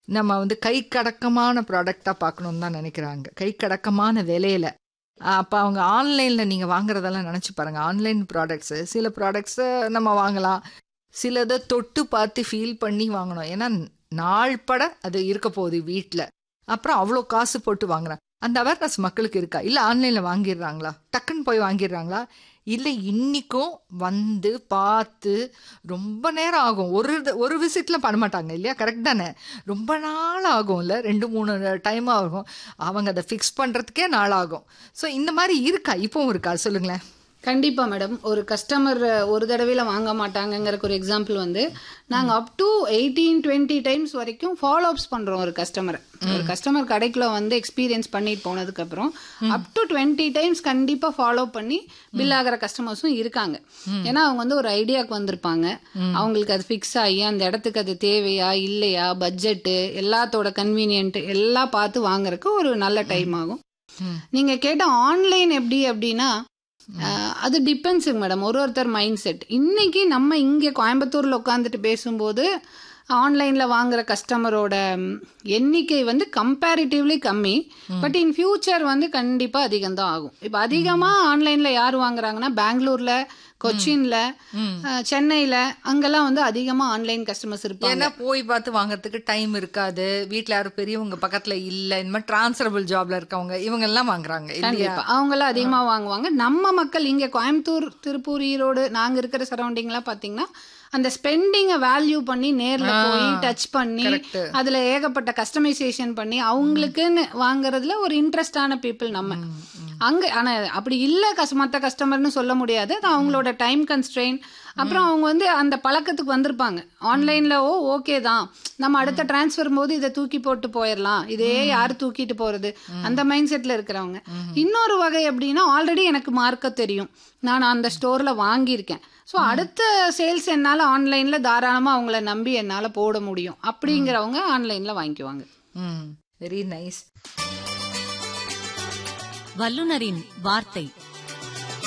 நம்ம வந்து கை கடக்கமான ப்ராடக்டாக பார்க்கணுன்னு தான் நினைக்கிறாங்க கை கடக்கமான விலையில அப்போ அவங்க ஆன்லைனில் நீங்கள் வாங்குறதெல்லாம் நினச்சி பாருங்கள் ஆன்லைன் ப்ராடக்ட்ஸு சில ப்ராடக்ட்ஸை நம்ம வாங்கலாம் சிலதை தொட்டு பார்த்து ஃபீல் பண்ணி வாங்கணும் ஏன்னா நாள் பட அது இருக்க போகுது வீட்டில் அப்புறம் அவ்வளோ காசு போட்டு வாங்குறாங்க அந்த அவேர்னஸ் மக்களுக்கு இருக்கா இல்லை ஆன்லைனில் வாங்கிடுறாங்களா டக்குன்னு போய் வாங்கிடுறாங்களா இல்லை இன்னிக்கும் வந்து பார்த்து ரொம்ப நேரம் ஆகும் ஒரு இது- ஒரு விசிட்ல பண்ண மாட்டாங்க இல்லையா கரெக்ட் தானே ரொம்ப நாள் ஆகும்ல ரெண்டு மூணு டைம் ஆகும் அவங்க அதை ஃபிக்ஸ் பண்ணுறதுக்கே நாள் ஆகும் ஸோ இந்த மாதிரி இருக்கா இப்போவும் இருக்கா சொல்லுங்களேன் கண்டிப்பா மேடம் ஒரு கஸ்டமர் ஒரு தடவையில வாங்க மாட்டாங்கங்கறக்கு ஒரு எக்ஸாம்பிள் வந்து நாங்க up to eighteen twenty times வரைக்கும் ஃபாலோ அப்ஸ் பண்றோம் ஒரு கஸ்டமரை ஒரு கஸ்டமர் கடைக்குள்ள வந்து எக்ஸ்பீரியன்ஸ் பண்ணிட்டு போனதுக்கு அப்புறம் அப் டு டுவெண்ட்டி டைம்ஸ் கண்டிப்பா ஃபாலோ பண்ணி பில் ஆகிற கஸ்டமர்ஸும் இருக்காங்க ஏன்னா அவங்க வந்து ஒரு ஐடியாக்கு வந்திருப்பாங்க அவங்களுக்கு அது ஃபிக்ஸ் ஆகி அந்த இடத்துக்கு அது தேவையா இல்லையா பட்ஜெட்டு எல்லாத்தோட கன்வீனியன்ட் எல்லாம் பார்த்து வாங்குறதுக்கு ஒரு நல்ல டைம் ஆகும் நீங்க கேட்ட ஆன்லைன் எப்படி அப்படின்னா அஹ், அது டிபெண்ட்ஸுங்க மேடம் ஒரு ஒருத்தர் மைண்ட் செட் இன்னைக்கு நம்ம இங்கே கோயம்புத்தூர்ல உட்காந்துட்டு பேசும்போது ஆன்லைன்ல வாங்குற கஸ்டமரோட ம், எண்ணிக்கை வந்து கம்பேரிட்டிவ்லி கம்மி பட் இன் ஃபியூச்சர் வந்து கண்டிப்பா அதிகம் தான் ஆகும் இப்போ அதிகமா ஆன்லைன்ல யார் வாங்குறாங்கன்னா பெங்களூர்ல கொச்சின்ல அஹ், சென்னையில அங்கெல்லாம் வந்து அதிகமா ஆன்லைன் கஸ்டமர்ஸ் இருப்பாங்க ஏன்னா போய் பார்த்து வாங்குறதுக்கு டைம் இருக்காது வீட்டில் யாரும் பெரியவங்க பக்கத்தில் இல்லை இந்த மாதிரி டிரான்ஸ்ஃபரபிள் ஜாப்ல இருக்கவங்க இவங்க எல்லாம் வாங்குறாங்க இல்லையா கண்டிப்பா அவங்களாம் அதிகமா வாங்குவாங்க நம்ம மக்கள் இங்க கோயம்புத்தூர் திருப்பூர் ஈரோடு நாங்க இருக்கிற சரௌண்டிங்லாம் பாத்தீங்கன்னா அந்த ஸ்பெண்டிங்கை வேல்யூ பண்ணி நேர்ல போய் டச் பண்ணி correct. அதுல ஏகப்பட்ட கஸ்டமைசேஷன் பண்ணி அவங்களுக்குன்னு வாங்குறதுல ஒரு இன்ட்ரெஸ்டான பீப்புள் நம்ம அங்க ஆனா அப்படி இல்ல கஸ் மத்த கஸ்டமர்னு சொல்ல முடியாது அது அவங்களோட டைம் கன்ஸ்ட்ரெயின் அப்புறம் அவங்க வந்து அந்த பழக்கத்துக்கு வந்திருப்பாங்க ஆன்லைன்ல ஓ ஓகே தான் நம்ம அடுத்த டிரான்ஸ்ஃபர் போது இதை தூக்கி போட்டு போயிடலாம் இதே யார் தூக்கிட்டு போறது அந்த மைண்ட் செட்ல இருக்கிறவங்க இன்னொரு வகை எப்படின்னா ஆல்ரெடி எனக்கு மார்க்க தெரியும் நான் அந்த ஸ்டோர்ல வாங்கியிருக்கேன் ஸோ அடுத்த சேல்ஸ் என்னால் ஆன்லைன்ல தாராளமா அவங்கள நம்பி என்னால் போட முடியும் அப்படிங்கிறவங்க ஆன்லைன்ல வாங்கிக்குவாங்க ம் வெரி நைஸ் வல்லுனரின் வார்த்தை